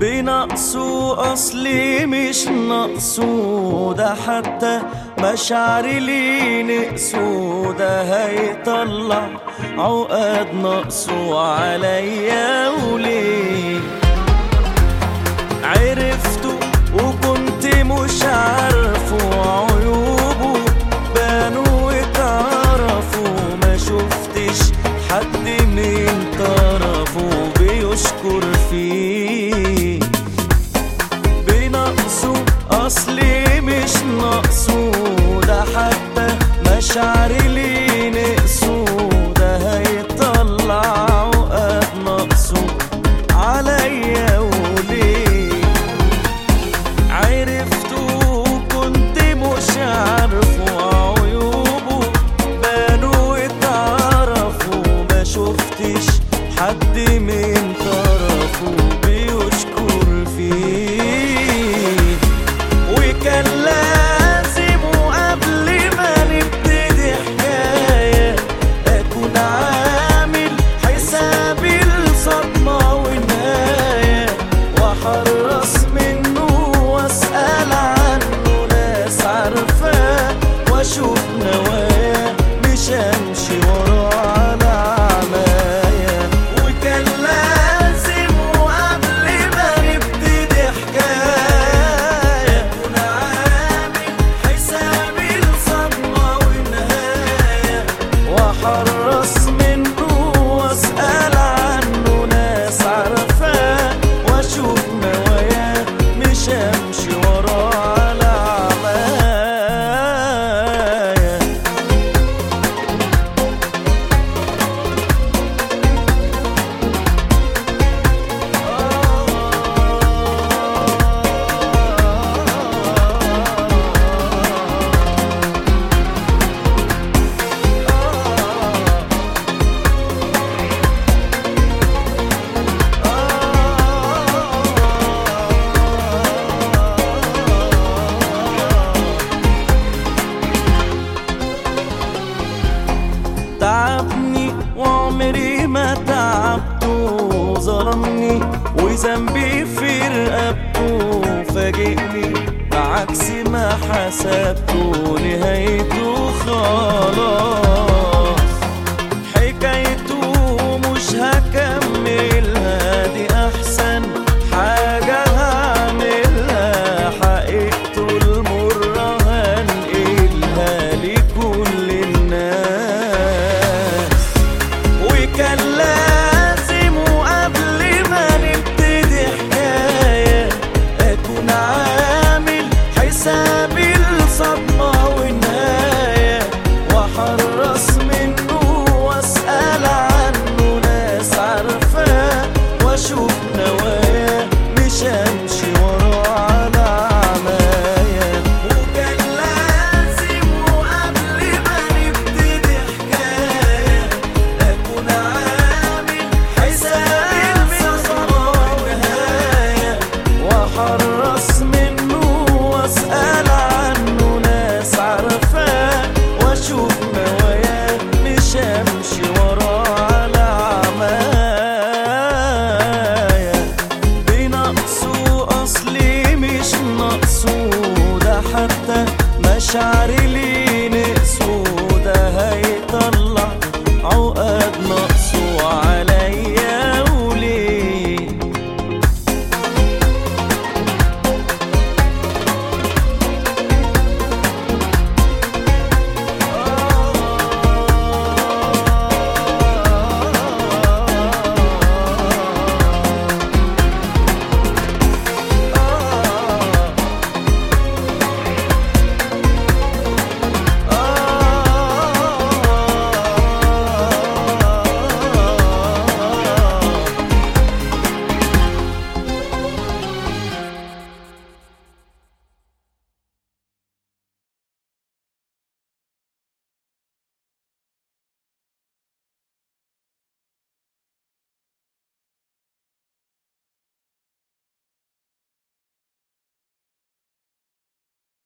بنقصه اصلي مش نقصه ده حتى مشاعري ليه نقصه ده هيطلع عقد نقصه عليا وليه عرفته وكنت مش عارفه عيوبه بانوا واتعرفوا ما شفتش حد من طرفه بيشكر فيه بنقصه اصلي مش نقصه ده حتى مشاعري ليه نقصه ده هيطلع عقد نقصه عليا وليه عرفته كنت مش عارفه عيوبه بانوا اتعرفوا ما شفتش حد من طرفه بيشكر فيه وكان لازم قبل ما نبتدي حكاية أكون عامل حسابي الصدمة والنهاية وأحرص منه وأسأل عنه ناس عارفاه وأشوف نواياه مش أمشي وراه على عماية وكان لازم قبل ما نبتدي حكاية أكون عامل حسابي الصدمة والنهاية وأحرص منه وأسأل عنه ناس عارفاه وأشوف نواياه مش أمشي وراه على عماية تعبني وعمري ما تعبته ظلمني وذنبي في رقبته فاجئني بعكس ما حسبته نهايته خلاص حكايته مش هكملها دي احسن حاجة هعملها حقيقته المرة هنقلها لكل الناس وكان لازم قبل ما نبتدي حكاية أكون عامل حسابي الصدمة والنهاية وأحرص